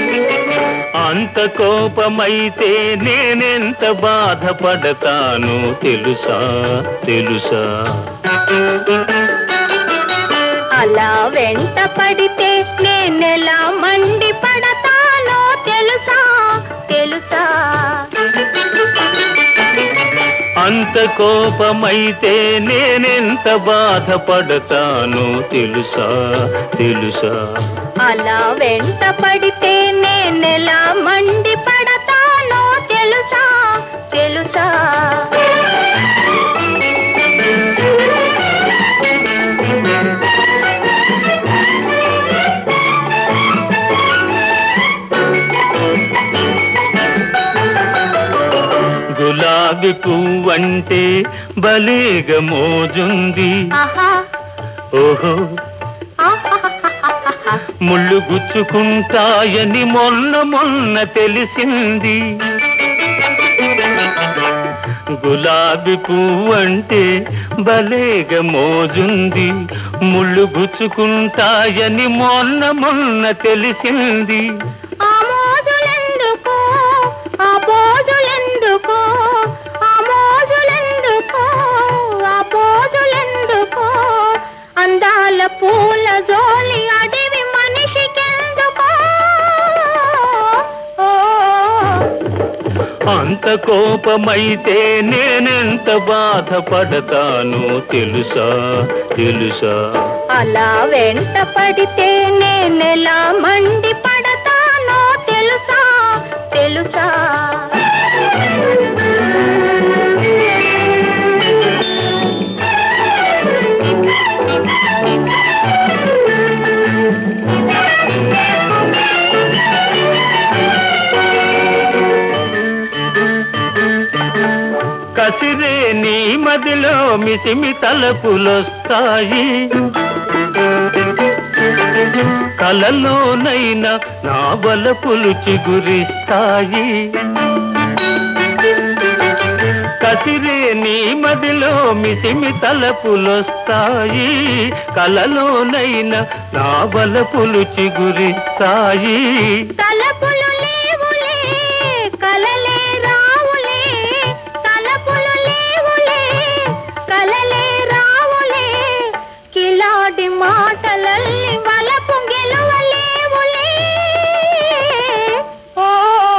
అంత కోపమైతే నేనెంత బాధపడతాను తెలుసా తెలుసా అలా వెంట పడితే నేనెలా మండి పడతానో తెలుసా తెలుసా అంత కోపమైతే నేనెంత బాధపడతాను తెలుసా తెలుసా అలా వెంట పడితే నేనెలా మండి పడతానో తెలుసా తెలుసా గులాబీ పువ్వంటే బలేగ మోజుంది ఆహా ఓహో ఆహాహాహాహా. ముళ్ళు గుచ్చుకుంటాయని మొన్న మొన్న తెలిసింది గులాబీ పువ్వంటే బలేగ మోజుంది ముళ్ళు గుచ్చుకుంటాయని మొన్న మొన్న తెలిసింది ఆ మోజులెందుకో ఆ పోజులెందుకో ఆ మోజులెందుకో ఆ పోజులెందుకో అందాల పూల జోలి అడివి మనిషికెందుకో ఓ, అంత కోపమైతే నేనెంత బాధపడతాను తెలుసా తెలుసా అలా వెంట పడితే నేనెలా మండి పడతానో తెలుసా తెలుసా కసిరే నీ మదిలో మిసిమి తలపులొస్తాయి కలలోనైనా నా బలపులు చిగురిస్తాయి కసిరే నీ మదిలో మిసిమి తలపులొస్తాయి కలలోనైనా నా బలపులు చిగురిస్తాయి తలపులు లేవులే కలలే రావులే తలపులు లేవులే కలలే రావులే కిలాడి మాటలల్లి వలపు గెలువలేవులే ఓ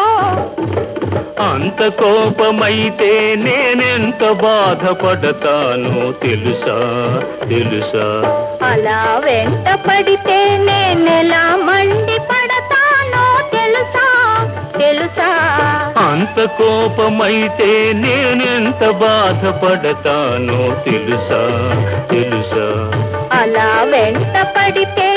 అంత కోపమైతే నేనెంత బాధపడతాను తెలుసా తెలుసా అలా వెంట పడితే నేనెలా మండి పడతానో తెలుసా తెలుసా అంత కోపమైతే నేనెంత బాధపడతానో తెలుసా తెలుసా అలా వెంట పడితే